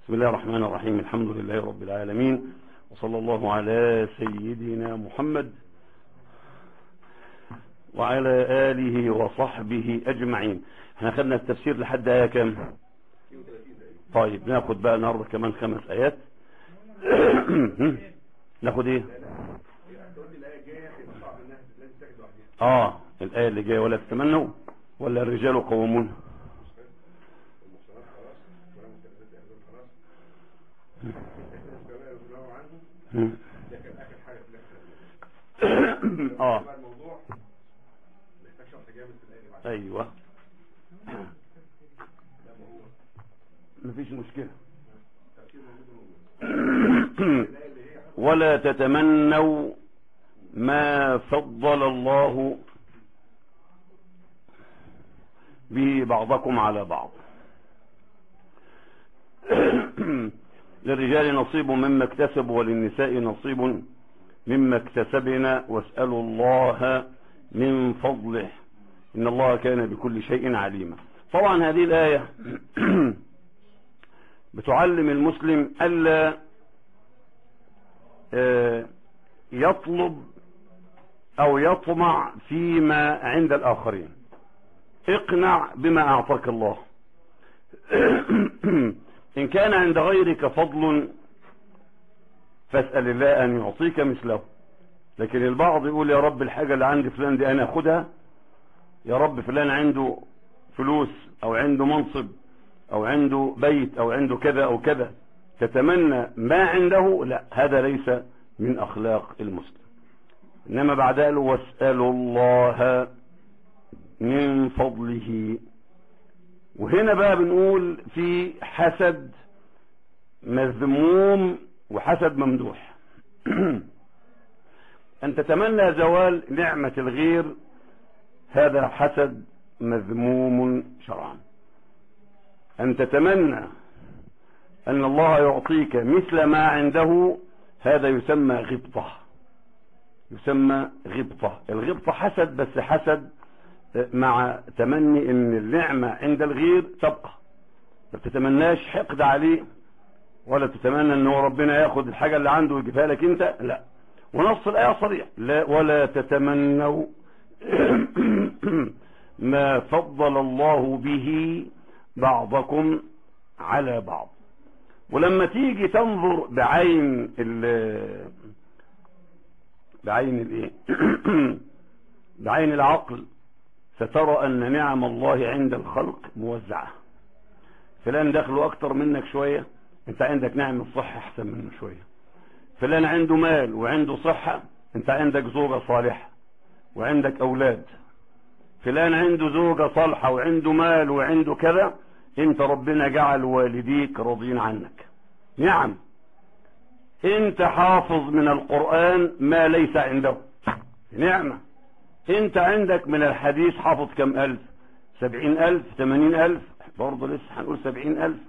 بسم الله الرحمن الرحيم الحمد لله رب العالمين وصلى الله على سيدنا محمد وعلى آله وصحبه أجمعين احنا خدنا التفسير لحد آية كام طيب ناخد بقى النهارده كمان خمس آيات ناخد ايه اه الآية اللي جاية ولا تتمنوا ولا الرجال قوامون اه ايوه مفيش مشكلة ولا تتمنوا ما فضل الله به بعضكم على بعض للرجال نصيب مما اكتسبوا وللنساء نصيب مما اكتسبنا واسألوا الله من فضله إن الله كان بكل شيء عليما طبعا هذه الآية بتعلم المسلم ألا يطلب أو يطمع فيما عند الآخرين اقنع بما أعطاك الله إن كان عند غيرك فضل فاسأل الله أن يعطيك مثله لكن البعض يقول يا رب الحاجة اللي عند فلان دي أنا أخدها يا رب فلان عنده فلوس أو عنده منصب أو عنده بيت أو عنده كذا أو كذا تتمنى ما عنده لا هذا ليس من أخلاق المسلم إنما بعد قال واسألوا الله من فضله وهنا بقى بنقول في حسد مذموم وحسد ممدوح أن تتمنى زوال نعمة الغير هذا حسد مذموم شرعا أن تتمنى أن الله يعطيك مثل ما عنده هذا يسمى غبطة يسمى غبطة الغبطة حسد بس حسد مع تمني ان النعمة عند الغير تبقى ما تتمناش حقد عليه ولا تتمنى ان هو ربنا ياخد الحاجة اللي عنده ويجيبها لك انت لا ونص الآية صريح لا ولا تتمنوا ما فضل الله به بعضكم على بعض ولما تيجي تنظر بعين ال بعين الايه بعين العقل سترى ان نعم الله عند الخلق موزعة فلان دخله اكتر منك شوية انت عندك نعم الصحة احسن منه شوية فلان عنده مال وعنده صحة انت عندك زوجة صالحة وعندك اولاد فلان عنده زوجة صالحة وعنده مال وعنده كذا انت ربنا جعل والديك راضين عنك نعم انت حافظ من القرآن ما ليس عنده نعمة انت عندك من الحديث حافظ كم الف سبعين الف ثمانين الف برضه لسه هنقول سبعين الف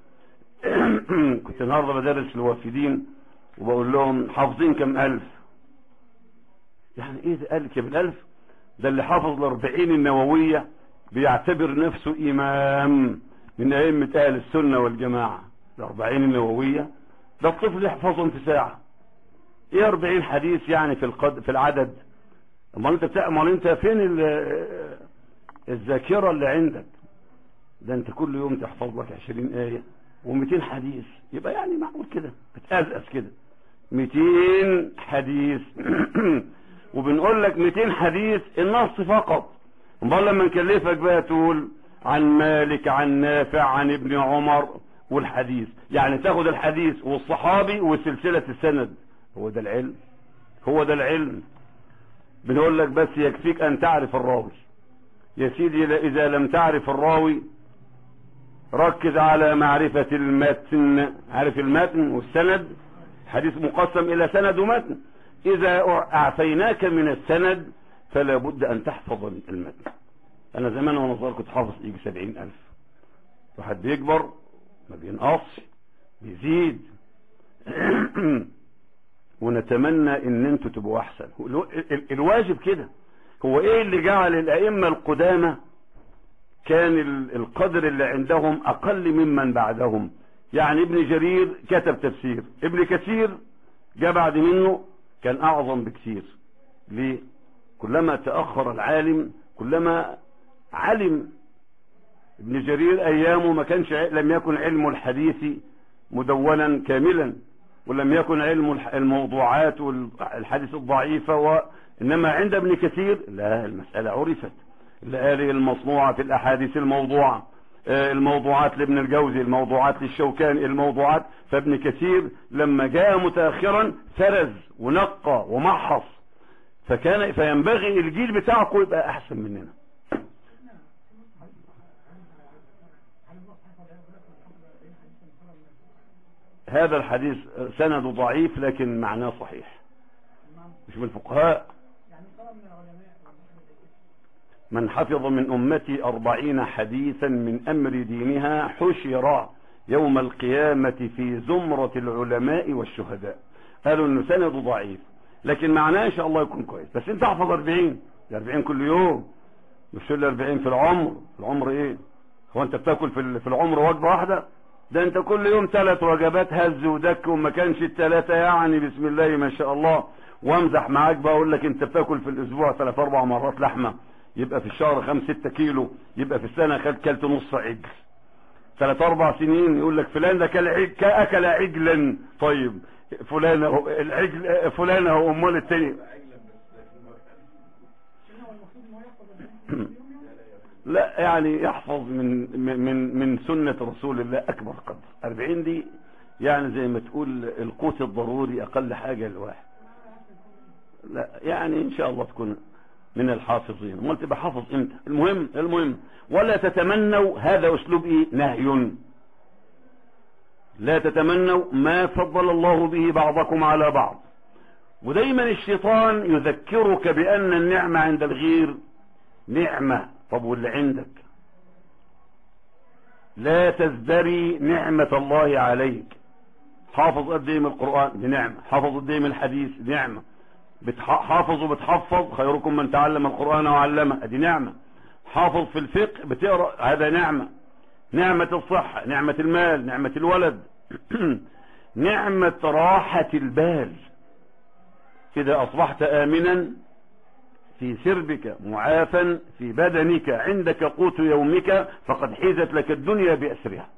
كنت النهاردة بدرس الوافدين وبقول لهم حافظين كم الف يعني ايه ده قال كم الالف ده اللي حافظ الاربعين النووية بيعتبر نفسه امام من ائمة اهل السنة والجماعة الاربعين النووية ده الطفل يحفظهم في ساعة ايه اربعين حديث يعني في القد في العدد امال انت بتاع امال انت فين الذاكرة اللي عندك ده انت كل يوم تحفظ لك عشرين آية و200 حديث يبقى يعني معقول كده بتأزأز كده 200 حديث وبنقول لك 200 حديث النص فقط امال لما نكلفك بقى تقول عن مالك عن نافع عن ابن عمر والحديث يعني تاخد الحديث والصحابي وسلسلة السند هو ده العلم هو ده العلم بنقول لك بس يكفيك ان تعرف الراوي يا سيدي اذا لم تعرف الراوي ركز على معرفة المتن عارف المتن والسند حديث مقسم الى سند ومتن اذا اعطيناك من السند فلا بد ان تحفظ المتن انا زمان وانا صغير كنت حافظ يجي سبعين الف واحد بيكبر ما بينقص بيزيد ونتمنى ان انتوا تبقوا احسن الواجب كده هو ايه اللي جعل الائمة القدامى كان القدر اللي عندهم اقل ممن بعدهم يعني ابن جرير كتب تفسير ابن كثير جاء بعد منه كان اعظم بكثير ليه كلما تأخر العالم كلما علم ابن جرير ايامه ما كانش لم يكن علم الحديث مدونا كاملا ولم يكن علم الموضوعات والحديث الضعيفة وإنما عند ابن كثير لا المسألة عرفت الآلي المصنوعة في الأحاديث الموضوعة الموضوعات لابن الجوزي الموضوعات للشوكاني الموضوعات فابن كثير لما جاء متأخرا فرز ونقى ومحص فكان فينبغي الجيل بتاعكم يبقى أحسن مننا هذا الحديث سنده ضعيف لكن معناه صحيح مش من الفقهاء من حفظ من أمتي أربعين حديثا من أمر دينها حشر يوم القيامة في زمرة العلماء والشهداء قالوا انه سنده ضعيف لكن معناه ان شاء الله يكون كويس بس انت احفظ 40 40 كل يوم مش ال 40 في العمر العمر ايه هو انت بتاكل في العمر وجبه واحده ده انت كل يوم ثلاث وجبات هز ودك وما كانش الثلاثه يعني بسم الله ما شاء الله وامزح معاك بقى اقول لك انت بتاكل في الاسبوع ثلاث اربع مرات لحمه يبقى في الشهر خمس ستة كيلو يبقى في السنه خد كلت نص عجل ثلاث اربع سنين يقول لك فلان ده كل عجل اكل عجلا طيب فلان هو العجل فلان هو امال التاني لا يعني يحفظ من من من سنة رسول الله أكبر قدر 40 دي يعني زي ما تقول القوت الضروري أقل حاجة للواحد لا يعني إن شاء الله تكون من الحافظين امال تبقى حافظ امتى المهم المهم ولا تتمنوا هذا أسلوب إيه نهي لا تتمنوا ما فضل الله به بعضكم على بعض ودايما الشيطان يذكرك بأن النعمة عند الغير نعمة طب واللي عندك لا تزدري نعمة الله عليك حافظ قد ايه من القرآن دي نعمة حافظ قد ايه من الحديث دي نعمة حافظ وبتحفظ خيركم من تعلم القرآن وعلمه دي نعمة حافظ في الفقه بتقرأ هذا نعمة نعمة الصحة نعمة المال نعمة الولد نعمة راحة البال إذا أصبحت آمنا في سربك معافا في بدنك عندك قوت يومك فقد حيزت لك الدنيا بأسرها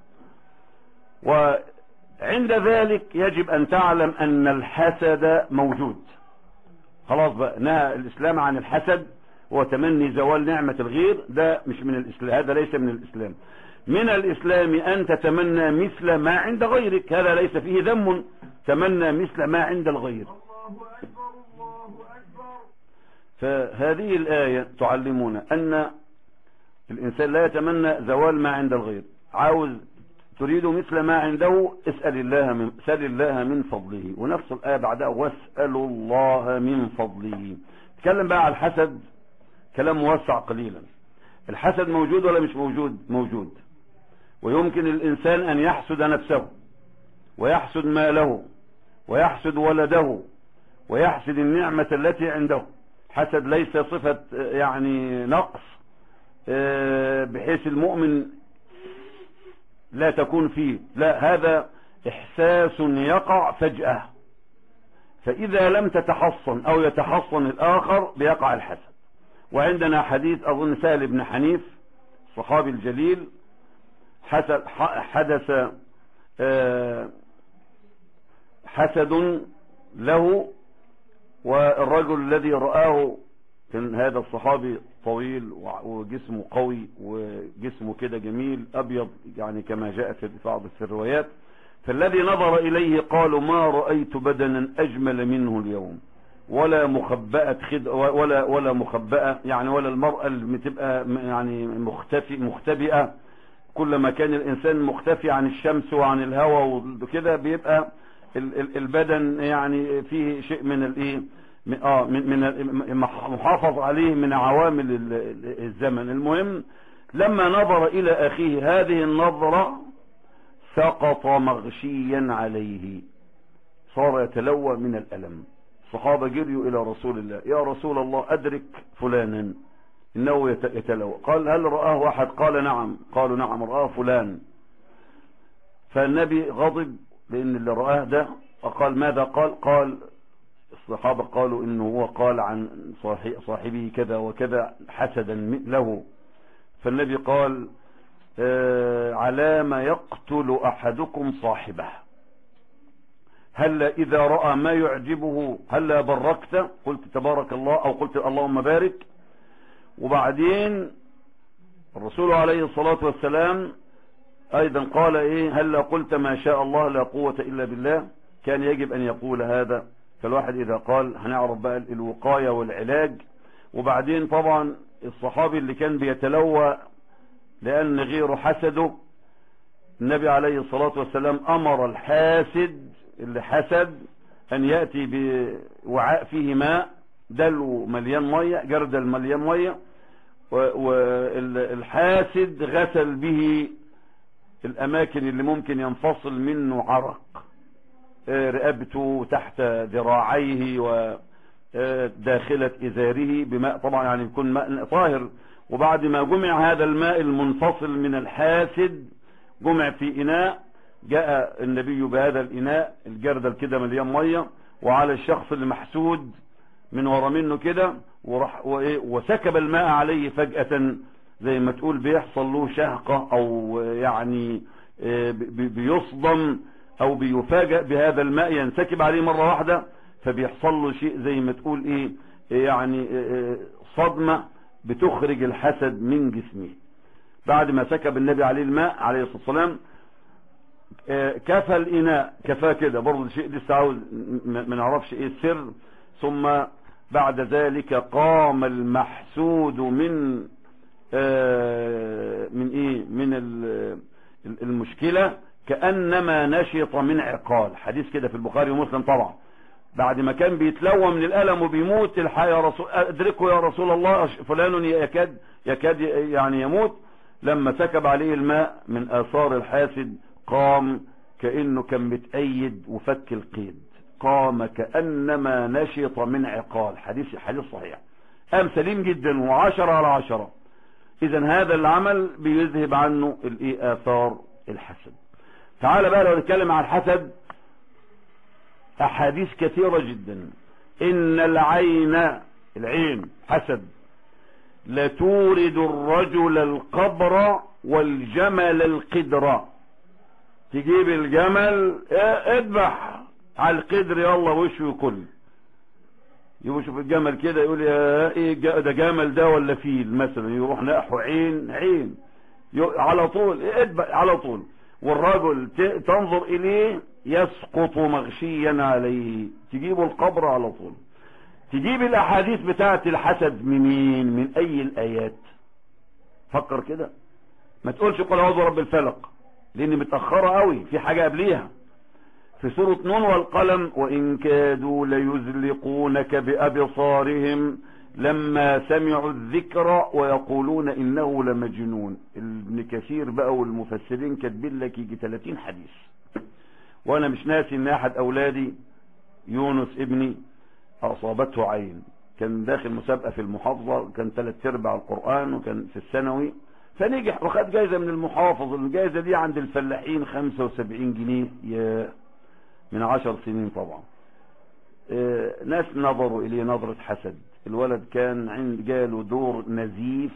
وعند ذلك يجب أن تعلم أن الحسد موجود خلاص بقى نهى الإسلام عن الحسد وتمني زوال نعمة الغير ده مش من الإسلام هذا ليس من الإسلام من الإسلام أن تتمنى مثل ما عند غيرك هذا ليس فيه ذم تمنى مثل ما عند الغير فهذه الآية تعلمنا أن الإنسان لا يتمنى زوال ما عند الغير عاوز تريد مثل ما عنده اسأل الله من, سأل الله من فضله ونفس الآية بعدها واسألوا الله من فضله تكلم بقى على الحسد كلام موسع قليلا الحسد موجود ولا مش موجود موجود ويمكن الإنسان أن يحسد نفسه ويحسد ماله ويحسد ولده ويحسد النعمة التي عنده حسد ليس صفة يعني نقص بحيث المؤمن لا تكون فيه لا هذا إحساس يقع فجأة فإذا لم تتحصن أو يتحصن الآخر بيقع الحسد وعندنا حديث أظن سهل بن حنيف الصحابي الجليل حدث حسد له والرجل الذي رآه كان هذا الصحابي طويل وجسمه قوي وجسمه كده جميل أبيض يعني كما جاء في بعض الروايات فالذي نظر إليه قالوا ما رأيت بدنا أجمل منه اليوم ولا مخبأة خد ولا ولا مخبأة يعني ولا المرأة اللي بتبقى يعني مختفي مختبئة كلما كان الإنسان مختفي عن الشمس وعن الهواء وكده بيبقى البدن يعني فيه شيء من الايه اه من من محافظ عليه من عوامل الزمن المهم لما نظر الى اخيه هذه النظرة سقط مغشيا عليه صار يتلوى من الالم الصحابة جريوا الى رسول الله يا رسول الله ادرك فلانا انه يتلوى قال هل رآه احد قال نعم قالوا نعم رآه فلان فالنبي غضب لان اللي رآه ده وقال ماذا قال قال الصحابة قالوا انه هو قال عن صاحبه كذا وكذا حسدا له فالنبي قال آه على ما يقتل احدكم صاحبه هل اذا رأى ما يعجبه هل بركت قلت تبارك الله او قلت اللهم بارك وبعدين الرسول عليه الصلاة والسلام ايضا قال ايه هل قلت ما شاء الله لا قوة الا بالله كان يجب ان يقول هذا فالواحد اذا قال هنعرف بقى الوقاية والعلاج وبعدين طبعا الصحابي اللي كان بيتلوى لان غيره حسده النبي عليه الصلاة والسلام امر الحاسد اللي حسد ان يأتي بوعاء فيه ماء دلو مليان مية جردل مليان مية والحاسد غسل به الاماكن اللي ممكن ينفصل منه عرق رقبته تحت ذراعيه وداخلة ازاره بماء طبعا يعني يكون ماء طاهر وبعد ما جمع هذا الماء المنفصل من الحاسد جمع في اناء جاء النبي بهذا الاناء الجردل كده مليان ميه وعلى الشخص اللي محسود من ورا منه كده وراح وسكب الماء عليه فجأة زي ما تقول بيحصل له شهقة او يعني بيصدم او بيفاجأ بهذا الماء ينسكب عليه مرة واحدة فبيحصل له شيء زي ما تقول ايه يعني صدمة بتخرج الحسد من جسمه بعد ما سكب النبي عليه الماء عليه الصلاة والسلام كفى الاناء كفاه كده برضه شيء لسه عاوز ما نعرفش ايه السر ثم بعد ذلك قام المحسود من من ايه من المشكلة كأنما نشط من عقال حديث كده في البخاري ومسلم طبعا بعد ما كان بيتلوى من الألم وبيموت الحق يا رسول ادركه يا رسول الله فلان يكاد يكاد يعني يموت لما سكب عليه الماء من آثار الحاسد قام كأنه كان متأيد وفك القيد قام كأنما نشط من عقال حديث حديث صحيح قام سليم جدا وعشرة على عشرة اذا هذا العمل بيذهب عنه الايه اثار الحسد تعال بقى لو نتكلم عن الحسد احاديث كثيرة جدا ان العين العين حسد لتورد الرجل القبر والجمل القدر تجيب الجمل اذبح على القدر يلا وشه كل يبقى شوف الجمل كده يقول يا ايه ده جمل ده ولا فيل مثلا يروح نقحه عين عين على طول اذبح على طول والرجل تنظر اليه يسقط مغشيا عليه تجيبه القبر على طول تجيب الاحاديث بتاعت الحسد منين من اي الايات فكر كده ما تقولش قل اعوذ برب الفلق لان متاخره قوي في حاجه قبليها في سوره نون والقلم وان كادوا ليزلقونك بابصارهم لما سمعوا الذكر ويقولون انه لمجنون ابن كثير بقى والمفسرين كاتبين لك يجي 30 حديث وانا مش ناسي ان احد اولادي يونس ابني اصابته عين كان داخل مسابقة في المحافظة كان ثلاث ارباع القرآن وكان في الثانوي فنجح وخد جايزة من المحافظ الجايزة دي عند الفلاحين 75 جنيه يا من عشر سنين طبعا اه ناس نظروا اليه نظرة حسد الولد كان عند جاله دور نزيف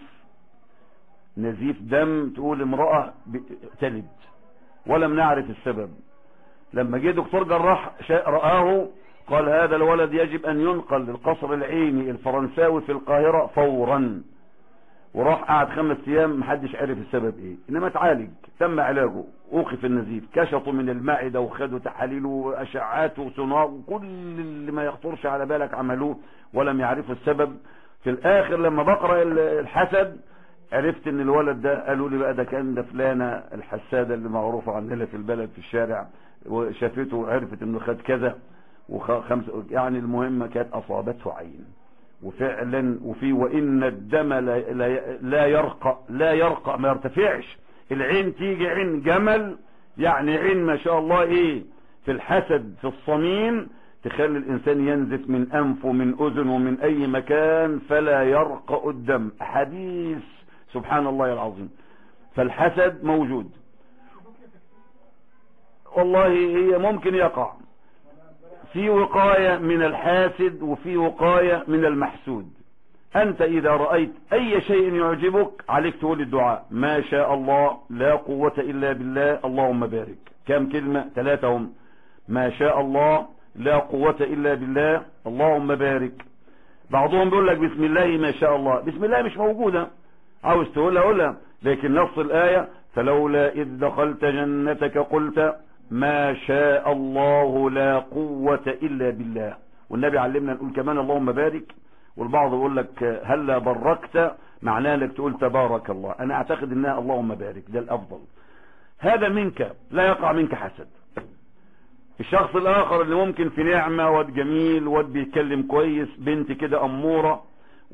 نزيف دم تقول امرأة تلد ولم نعرف السبب لما جه دكتور جراح رآه قال هذا الولد يجب ان ينقل للقصر العيني الفرنساوي في القاهرة فورا وراح قعد خمس ايام محدش عرف السبب ايه انما اتعالج تم علاجه اوقف النزيف كشطوا من المعدة وخدوا تحاليل واشعات وسونار وكل اللي ما يخطرش على بالك عملوه ولم يعرفوا السبب في الاخر لما بقرأ الحسد عرفت ان الولد ده قالوا لي بقى ده كان ده فلانة الحسادة اللي معروفة عندنا في البلد في الشارع وشافته وعرفت انه خد كذا وخمس يعني المهمة كانت اصابته عين وفعلا وفي وان الدم لا, لا, لا يرقى لا يرقى ما يرتفعش العين تيجي عين جمل يعني عين ما شاء الله ايه في الحسد في الصميم تخلي الانسان ينزف من انفه من اذن ومن اي مكان فلا يرقى الدم حديث سبحان الله العظيم فالحسد موجود والله هي ممكن يقع في وقاية من الحاسد وفي وقاية من المحسود انت اذا رأيت اي شيء يعجبك عليك تقول الدعاء ما شاء الله لا قوة الا بالله اللهم بارك كم كلمة ثلاثة هم ما شاء الله لا قوة الا بالله اللهم بارك بعضهم بيقول لك بسم الله ما شاء الله بسم الله مش موجودة عاوز تقولها قولها لكن نص الآية فلولا إذ دخلت جنتك قلت ما شاء الله لا قوة إلا بالله والنبي علمنا نقول كمان اللهم بارك والبعض يقول لك هلا بركت معناه انك تقول تبارك الله انا اعتقد انها اللهم بارك ده الافضل هذا منك لا يقع منك حسد الشخص الاخر اللي ممكن في نعمة واد جميل واد بيتكلم كويس بنت كده امورة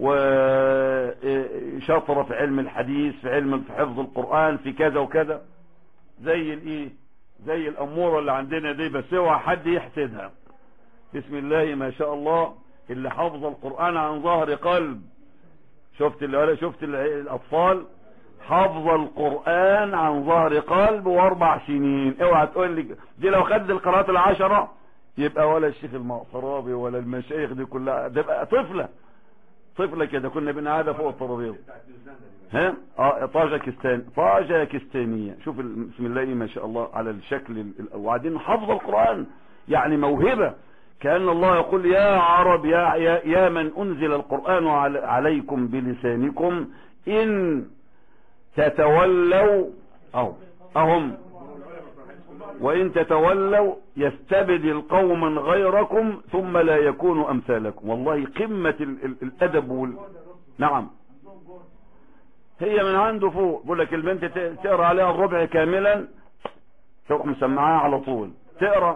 وشاطرة في علم الحديث في علم في حفظ القرآن في كذا وكذا زي الايه زي الامورة اللي عندنا دي بس اوعى حد يحسدها بسم الله ما شاء الله اللي حافظ القرآن عن ظهر قلب شفت اللي شفت الاطفال حفظ القرآن عن ظهر قلب واربع سنين اوعى تقول لي دي لو خد القراءات العشرة يبقى ولا الشيخ المقصرابي ولا المشايخ دي كلها تبقى طفلة طفلة كده كنا بنقعدها فوق الترابيزه ها اه طاجكستان طاجكستانية شوف بسم الله ما شاء الله على الشكل وبعدين حفظ القرآن يعني موهبة كأن الله يقول يا عرب يا, يا, يا من أنزل القرآن عليكم بلسانكم إن تتولوا أو أهم وإن تتولوا يستبدل قوما غيركم ثم لا يكونوا أمثالكم والله قمة الأدب وال... نعم هي من عنده فوق بقول لك البنت تقرا عليها الربع كاملا تروح مسمعاها على طول تقرا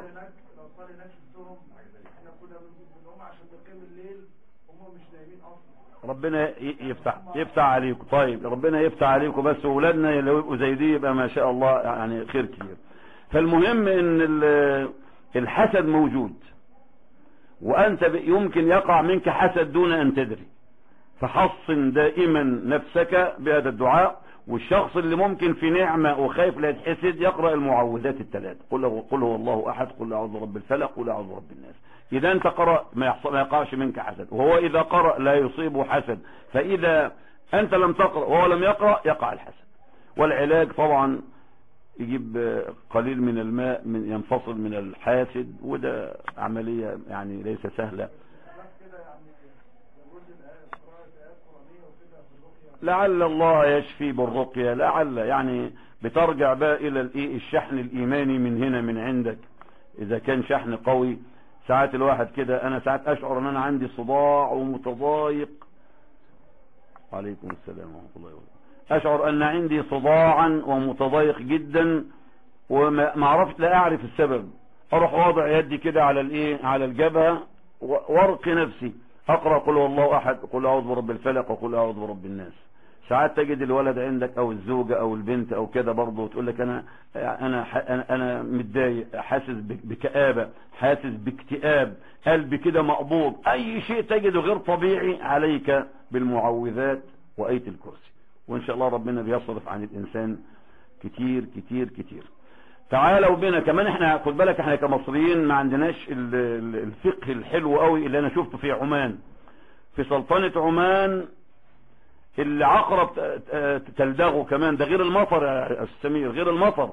ربنا يفتح يفتح عليكم طيب ربنا يفتح عليكم بس اولادنا لو يبقوا زي دي يبقى ما شاء الله يعني خير كتير فالمهم ان الحسد موجود وانت يمكن يقع منك حسد دون ان تدري فحصن دائما نفسك بهذا الدعاء والشخص اللي ممكن في نعمة وخايف لا يتحسد يقرأ المعوذات الثلاث قل قل هو الله احد قل اعوذ برب الفلق قل اعوذ برب الناس اذا انت قرأ ما, يحصل ما يقعش منك حسد وهو اذا قرأ لا يصيبه حسد فاذا انت لم تقرأ وهو لم يقرأ يقع الحسد والعلاج طبعا يجيب قليل من الماء من ينفصل من الحاسد وده عملية يعني ليس سهلة لعل الله يشفي بالرقية لعل يعني بترجع بقى الى الشحن الايماني من هنا من عندك اذا كان شحن قوي ساعات الواحد كده انا ساعات اشعر ان انا عندي صداع ومتضايق وعليكم السلام ورحمة الله وبركاته اشعر ان عندي صداعا ومتضايق جدا وما عرفت لا اعرف السبب اروح واضع يدي كده على الايه على الجبهة وارقي نفسي اقرأ قل والله احد قل اعوذ برب الفلق وقل اعوذ برب الناس ساعات تجد الولد عندك او الزوجة او البنت او كده برضه وتقول لك انا انا انا, أنا متضايق حاسس بكآبة حاسس باكتئاب قلبي كده مقبوض اي شيء تجده غير طبيعي عليك بالمعوذات وآية الكرسي وان شاء الله ربنا بيصرف عن الانسان كتير كتير كتير تعالوا بنا كمان احنا خد بالك احنا كمصريين ما عندناش الفقه الحلو قوي اللي انا شفته في عمان في سلطنة عمان اللي عقرب تلدغه كمان ده غير المطر يا السمير غير المطر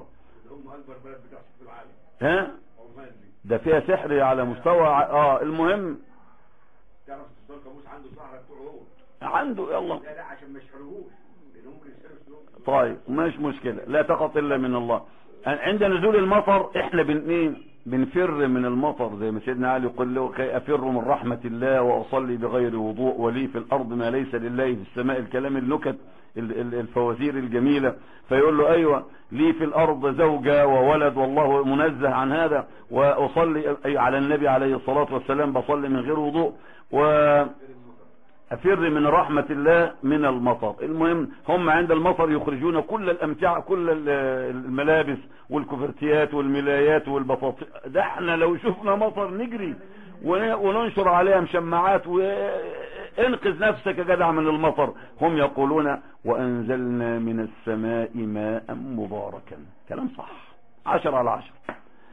ها ده فيها سحر على مستوى اه المهم تعرف الكابوس عنده سحر بتوعه عنده يلا لا لا عشان ما يشحروهوش لان ممكن يشحروا طيب مش مشكلة لا تقط الا من الله عند نزول المطر احنا بن ايه بنفر من المطر زي ما سيدنا علي يقول له كي افر من رحمة الله واصلي بغير وضوء ولي في الارض ما ليس لله في السماء الكلام النكت الفوازير الجميلة فيقول له ايوه لي في الارض زوجة وولد والله منزه عن هذا واصلي على النبي عليه الصلاة والسلام بصلي من غير وضوء و أفر من رحمة الله من المطر المهم هم عند المطر يخرجون كل الأمتعة كل الملابس والكوفرتيات والملايات والبطاطس ده احنا لو شفنا مطر نجري وننشر عليها مشمعات وانقذ نفسك يا جدع من المطر هم يقولون وأنزلنا من السماء ماء مباركا كلام صح عشر على عشر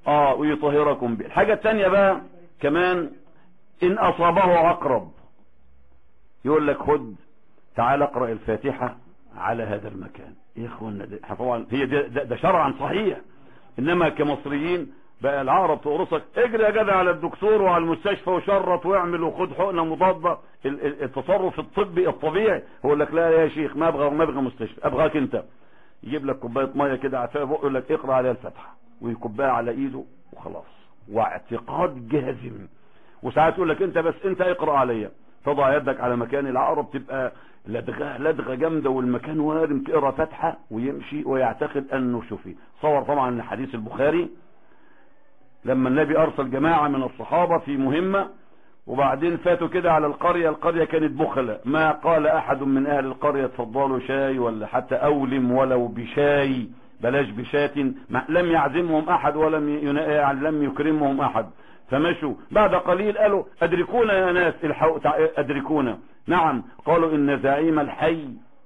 اه ويطهركم به الحاجة التانية بقى كمان ان اصابه عقرب يقول لك خد تعال اقرأ الفاتحة على هذا المكان يا اخوانا ده طبعا هي ده, ده, ده شرعا صحيح انما كمصريين بقى العقرب تقرصك اجري يا جدع على الدكتور وعلى المستشفى وشرط واعمل وخد حقنه مضاده ال- ال- التصرف الطبي الطبيعي هو لك لا يا شيخ ما ابغى ما ابغى مستشفى ابغاك انت يجيب لك كوبايه ميه كده عفاها بقه يقول لك اقرا عليها الفاتحه ويكبها على ايده وخلاص واعتقاد جازم وساعات يقول لك انت بس انت اقرا عليا تضع يدك على مكان العقرب تبقى لدغه لدغه جامده والمكان وارم تقرا فاتحه ويمشي ويعتقد انه شفي صور طبعا من حديث البخاري لما النبي ارسل جماعه من الصحابه في مهمه وبعدين فاتوا كده على القريه القريه كانت بخله ما قال احد من اهل القريه اتفضلوا شاي ولا حتى اولم ولو بشاي بلاش بشات ما- لم يعزمهم احد ولم ي- ينا- يعني لم يكرمهم احد فمشوا بعد قليل قالوا ادركونا يا ناس الحقوا تع- ادركونا نعم قالوا ان زعيم الحي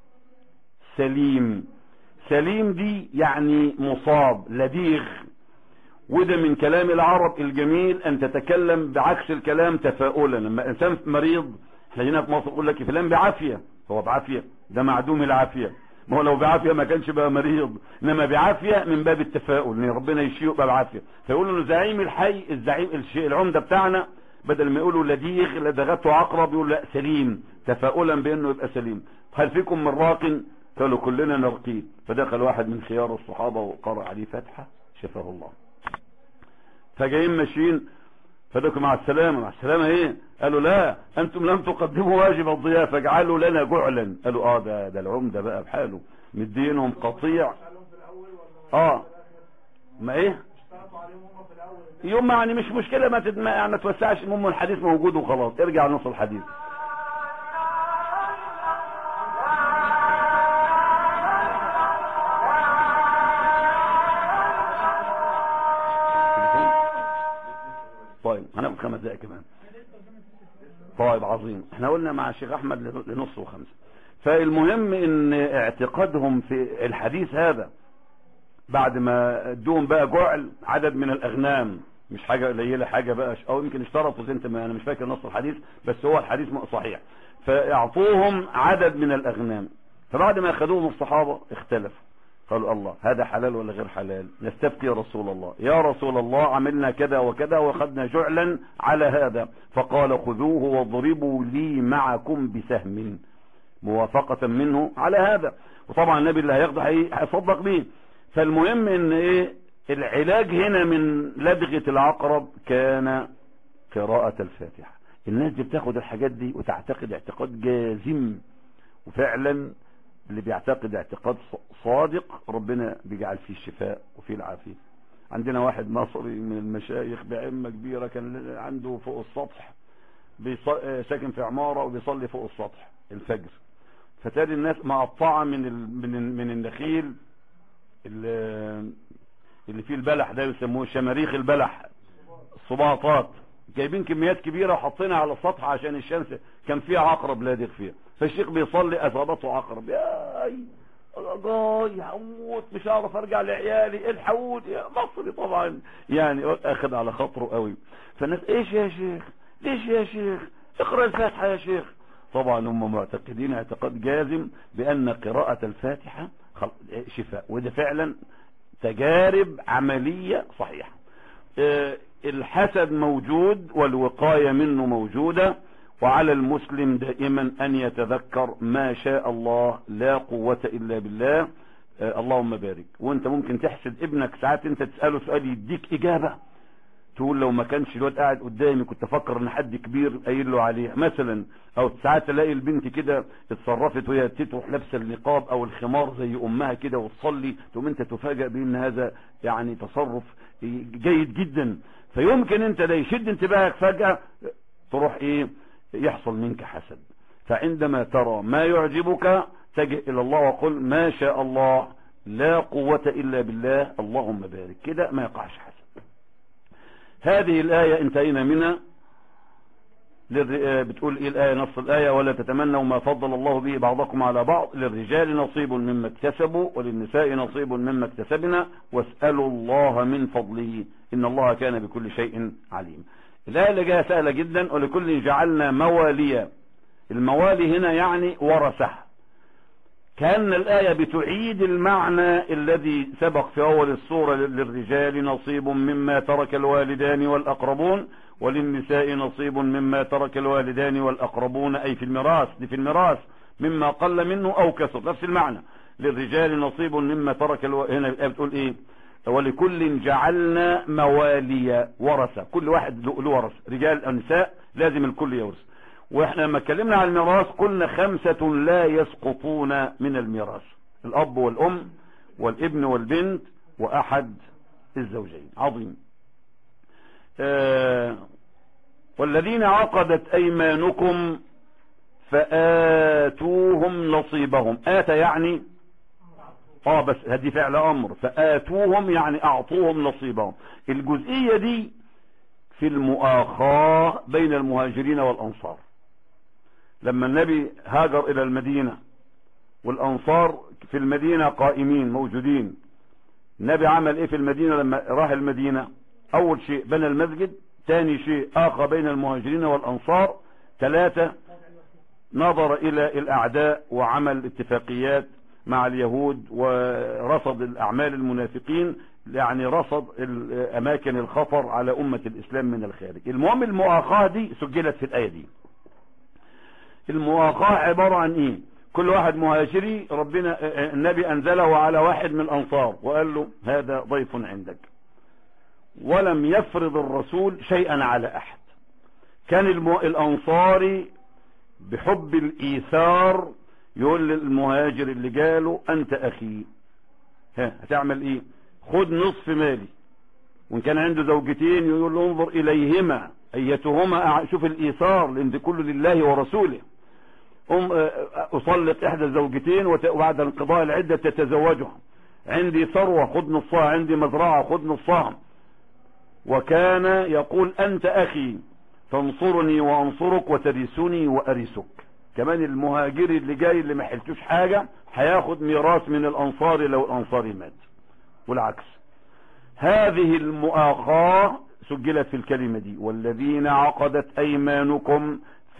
سليم سليم دي يعني مصاب لديغ وده من كلام العرب الجميل ان تتكلم بعكس الكلام تفاؤلا لما انسان مريض احنا هنا في مصر يقول لك فلان بعافيه هو بعافيه ده معدوم العافيه ما هو لو بعافيه ما كانش بقى مريض انما بعافيه من باب التفاؤل ان ربنا يشفيه يبقى بعافيه فيقولوا انه زعيم الحي الزعيم الشيء العمده بتاعنا بدل ما يقولوا لديغ لدغته عقرب يقول لا سليم تفاؤلا بانه يبقى سليم هل فيكم من راق قالوا كلنا نرقيه فدخل واحد من خيار الصحابه وقرأ عليه فتحه شفاه الله فجايين ماشيين فدكوا مع السلامة مع السلامة ايه قالوا لا انتم لم تقدموا واجب الضيافة اجعلوا لنا جعلا قالوا اه ده ده العمدة بقى بحاله مدينهم قطيع سألهم في الأول ولا اه ما ايه اشترطوا عليهم هم في الأول يوم يعني مش مشكلة ما تدم... يعني ما توسعش المهم الحديث موجود وخلاص ارجع لنص الحديث طيب هناخد خمس دقائق كمان طيب عظيم احنا قلنا مع الشيخ احمد لنص وخمسة فالمهم ان اعتقادهم في الحديث هذا بعد ما ادوهم بقى جعل عدد من الاغنام مش حاجة قليلة حاجة بقى او يمكن اشترطوا انت ما انا مش فاكر نص الحديث بس هو الحديث صحيح فاعطوهم عدد من الاغنام فبعد ما اخذوهم الصحابة اختلفوا قالوا الله هذا حلال ولا غير حلال نستفتي يا رسول الله يا رسول الله عملنا كذا وكذا واخذنا جعلا على هذا فقال خذوه واضربوا لي معكم بسهم موافقة منه على هذا وطبعا النبي اللي هياخده هيصدق بيه فالمهم ان ايه العلاج هنا من لدغة العقرب كان قراءة الفاتحة الناس دي بتاخد الحاجات دي وتعتقد اعتقاد جازم وفعلا اللي بيعتقد اعتقاد صادق ربنا بيجعل فيه الشفاء وفيه العافية عندنا واحد مصري من المشايخ بعمة كبيرة كان عنده فوق السطح بيص- ساكن في عمارة وبيصلي فوق السطح الفجر فتالي الناس مقطعة من ال... من ال... من النخيل اللي, اللي فيه البلح ده يسموه شماريخ البلح الصباطات جايبين كميات كبيرة وحاطينها على السطح عشان الشمس كان فيها عقرب لادغ فيها فالشيخ بيصلي اصابته عقرب ياي جاي هموت مش هعرف ارجع لعيالي الحقوني يا مصري طبعا يعني اخد على خاطره قوي فالناس ايش يا شيخ ليش يا شيخ اقرا الفاتحه يا شيخ طبعا هم معتقدين اعتقاد جازم بان قراءه الفاتحه خل- شفاء وده فعلا تجارب عمليه صحيحه آه، الحسد موجود والوقايه منه موجوده وعلى المسلم دائما ان يتذكر ما شاء الله لا قوة الا بالله آه اللهم بارك وانت ممكن تحسد ابنك ساعات انت تسأله سؤال يديك اجابة تقول لو ما كانش الواد قاعد قدامي كنت افكر ان حد كبير قايل له عليها مثلا او ساعات تلاقي البنت كده اتصرفت وهي تروح لابسه النقاب او الخمار زي امها كده وتصلي تقوم انت تفاجئ بان هذا يعني تصرف جيد جدا فيمكن انت ده يشد انتباهك فجأة تروح ايه يحصل منك حسد فعندما ترى ما يعجبك تجه الى الله وقل ما شاء الله لا قوة الا بالله اللهم بارك كده ما يقعش حسد هذه الآية انتهينا منها للر- آه، بتقول ايه الآية نص الآية ولا تتمنوا ما فضل الله به بعضكم على بعض للرجال نصيب مما اكتسبوا وللنساء نصيب مما اكتسبنا واسألوا الله من فضله إن الله كان بكل شيء عليم الآية اللي جاية سهلة جدا ولكل جعلنا مواليا الموالي هنا يعني ورثة كأن الآية بتعيد المعنى الذي سبق في أول السورة للرجال نصيب مما ترك الوالدان والأقربون وللنساء نصيب مما ترك الوالدان والأقربون أي في الميراث دي في الميراث مما قل منه أو كثر نفس المعنى للرجال نصيب مما ترك الو... هنا الآية بتقول إيه ولكل جعلنا مواليا ورثة كل واحد له له ورث رجال أو نساء لازم الكل يورث واحنا لما اتكلمنا عن الميراث قلنا خمسة لا يسقطون من الميراث الأب والأم والابن والبنت وأحد الزوجين عظيم آه والذين عقدت أيمانكم فآتوهم نصيبهم آتى يعني اه بس هدي فعل أمر فآتوهم يعني أعطوهم نصيبهم الجزئية دي في المؤاخاة بين المهاجرين والأنصار لما النبي هاجر إلى المدينة والأنصار في المدينة قائمين موجودين النبي عمل إيه في المدينة لما راح المدينة أول شيء بنى المسجد ثاني شيء آخى بين المهاجرين والأنصار ثلاثة نظر إلى الأعداء وعمل اتفاقيات مع اليهود ورصد الأعمال المنافقين يعني رصد أماكن الخطر على أمة الإسلام من الخارج المهم المؤاخاة دي سجلت في الآية دي المؤاخاة عبارة عن إيه كل واحد مهاجري ربنا النبي أنزله على واحد من الأنصار وقال له هذا ضيف عندك ولم يفرض الرسول شيئا على أحد كان المو... الأنصاري بحب الإيثار يقول للمهاجر اللي جاله أنت أخي ها هتعمل إيه خد نصف مالي وإن كان عنده زوجتين يقول له انظر إليهما أيتهما شوف الإيثار لأن ده كله لله ورسوله أم أصلق إحدى الزوجتين وبعد انقضاء العدة تتزوجها عندي ثروة خد نصها عندي مزرعة خد نصها وكان يقول أنت أخي تنصرني وأنصرك وترثني وأرثك كمان المهاجري اللي جاي اللي ما حلتوش حاجة هياخد ميراث من الأنصار لو الأنصاري مات والعكس هذه المؤاخاة سجلت في الكلمة دي والذين عقدت أيمانكم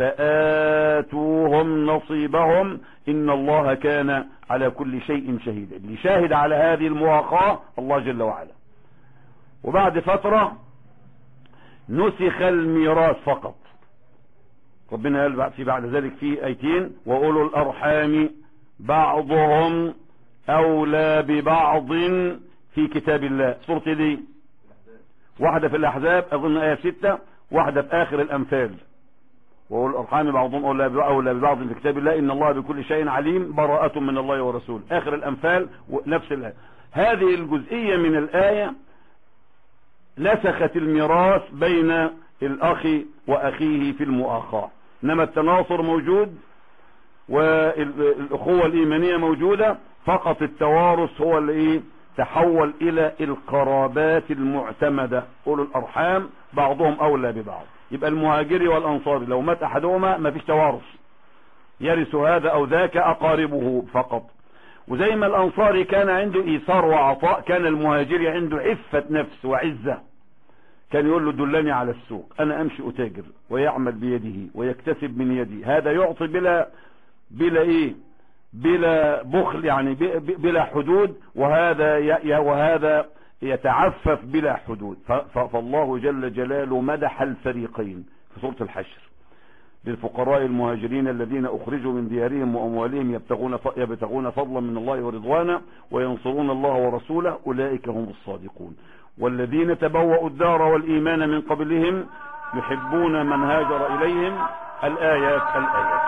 فآتوهم نصيبهم إن الله كان على كل شيء شهيدا اللي شاهد على هذه المؤاخاة الله جل وعلا وبعد فترة نسخ الميراث فقط ربنا قال في بعد ذلك في ايتين واولو الارحام بعضهم اولى ببعض في كتاب الله سورة دي واحدة في الاحزاب اظن ايه ستة واحدة في اخر الامثال واولو الارحام بعضهم اولى اولى ببعض في كتاب الله ان الله بكل شيء عليم براءة من الله ورسوله اخر الامثال نفس الايه هذه الجزئية من الايه نسخت الميراث بين الاخ واخيه في المؤاخاة انما التناصر موجود والاخوة الايمانية موجودة فقط التوارث هو اللي ايه تحول الى القرابات المعتمدة اولو الارحام بعضهم اولى ببعض يبقى المهاجري والانصاري لو مات احدهما ما فيش توارث يرث هذا او ذاك اقاربه فقط وزي ما الانصاري كان عنده ايثار وعطاء كان المهاجري عنده عفة نفس وعزة كان يقول له دلني على السوق انا امشي اتاجر ويعمل بيده ويكتسب من يدي هذا يعطي بلا بلا ايه بلا بخل يعني بلا حدود وهذا ي... وهذا يتعفف بلا حدود ف... فالله جل جلاله مدح الفريقين في سورة الحشر للفقراء المهاجرين الذين اخرجوا من ديارهم واموالهم يبتغون ف... يبتغون فضلا من الله ورضوانا وينصرون الله ورسوله اولئك هم الصادقون والذين تبوأوا الدار والإيمان من قبلهم يحبون من هاجر إليهم الآيات الآيات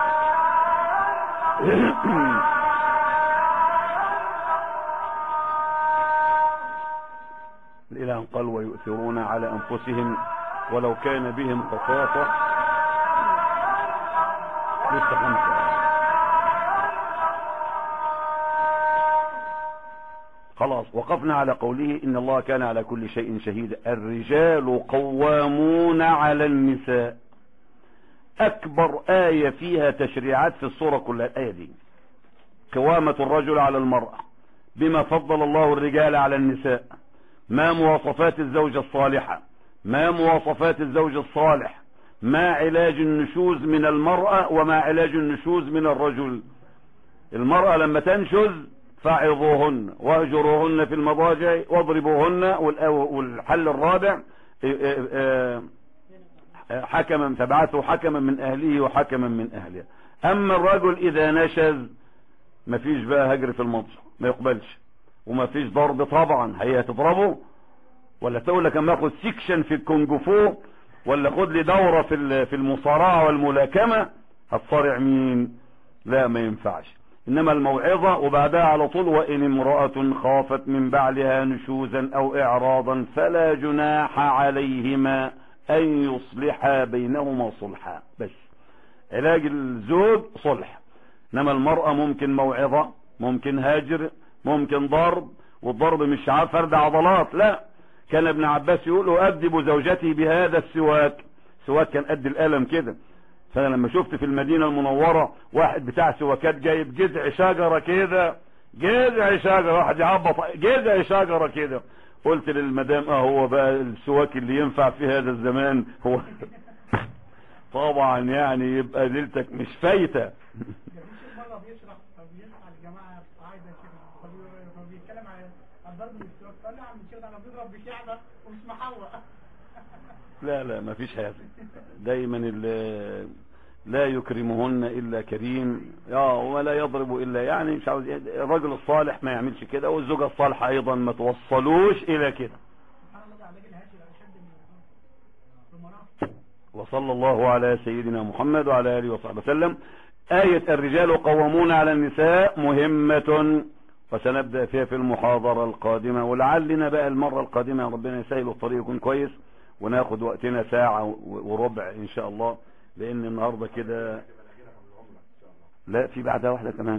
الإله قال ويؤثرون على أنفسهم ولو كان بهم خصاصة لسه خمسة خلاص وقفنا على قوله إن الله كان على كل شيء شهيدا الرجال قوامون على النساء اكبر آية فيها تشريعات في الصورة كلها الآية دي قوامة الرجل على المرأة بما فضل الله الرجال على النساء ما مواصفات الزوجة الصالحة ما مواصفات الزوج الصالح ما علاج النشوز من المرأة وما علاج النشوز من الرجل المرأة لما تنشز فعظوهن واهجروهن في المضاجع واضربوهن والأ- والحل الرابع اه، اه، اه، حكما فبعثوا حكما من اهله وحكما من اهلها اما الرجل اذا نشز مفيش بقى هجر في المضجع ما يقبلش ومفيش ضرب طبعا هي هتضربه ولا تقول لك اما اخد سيكشن في الكونج فو ولا خد لي دوره في ال- في المصارعه والملاكمه هتصارع مين لا ما ينفعش انما الموعظه وبعدها على طول وان امراه خافت من بعلها نشوزا او اعراضا فلا جناح عليهما ان يصلحا بينهما صلحا بس علاج الزوج صلح انما المرأة ممكن موعظة ممكن هاجر ممكن ضرب والضرب مش عارف فرد عضلات لا كان ابن عباس يقول أؤدب زوجتي بهذا السواك سواك كان قد القلم كده فانا لما شفت في المدينة المنورة واحد بتاع سواكات جايب جذع شجرة كده جذع شجرة واحد يعبط جذع شجرة كده قلت للمدام اه هو بقى السواك اللي ينفع في هذا الزمان هو طبعا يعني يبقى ليلتك مش فايته الشيخ مرة بيشرح فبيسمع الجماعة قاعدة كده فبي- فبيتكلم عن الضرب بالسواك فقال له يا عم الشيخ ده انا بضرب بشعبة ومش محوق لا لا ما فيش هذا دايما ال- لا يكرمهن الا كريم اه ولا يضرب الا يعني مش عاوز الرجل الصالح ما يعملش كده والزوجه الصالحه ايضا ما توصلوش الى كده سبحان الله ده علاج الهاجر اشد من المرأة وصلى الله على سيدنا محمد وعلى اله وصحبه وسلم آية الرجال قوامون على النساء مهمة وسنبدأ فيها في المحاضرة القادمة ولعلنا بقى المرة القادمة ربنا يسهل الطريق يكون كويس وناخد وقتنا ساعة و- وربع إن شاء الله لأن النهاردة كده لا في بعدها واحدة كمان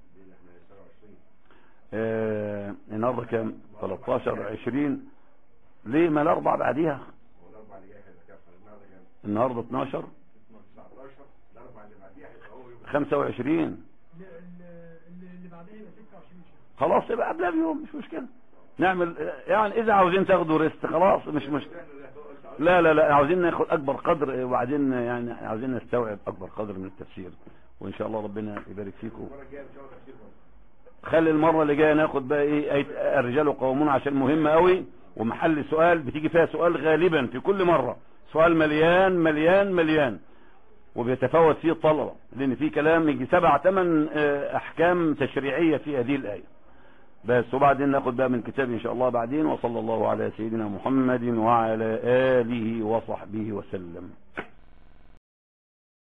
آه النهاردة كام 13 20 ليه ما الأربع بعديها والاربع اللي جايه هيبقى كام النهارده كام النهاردة 12 19 الاربع اللي بعديها هيبقى هو يوم 25 اللي, اللي, اللي بعدها يبقى 26 شهر خلاص يبقى قبلها بيوم مش مشكلة نعمل يعني اذا عاوزين تاخدوا ريست خلاص مش مشكلة لا لا لا عاوزين ناخد اكبر قدر وبعدين يعني عاوزين نستوعب اكبر قدر من التفسير وان شاء الله ربنا يبارك فيكم المره الجايه ان شاء الله تفسير برضه خلي المرة اللي جاية ناخد بقى ايه آية الرجال قوامون عشان مهمة قوي ومحل سؤال بتيجي فيها سؤال غالبا في كل مرة سؤال مليان مليان مليان وبيتفاوت فيه الطلبة لان في كلام يجي سبع ثمان آه، احكام تشريعية في هذه الآية بس وبعدين ناخد بقى من كتاب ان شاء الله بعدين وصلى الله على سيدنا محمد وعلى آله وصحبه وسلم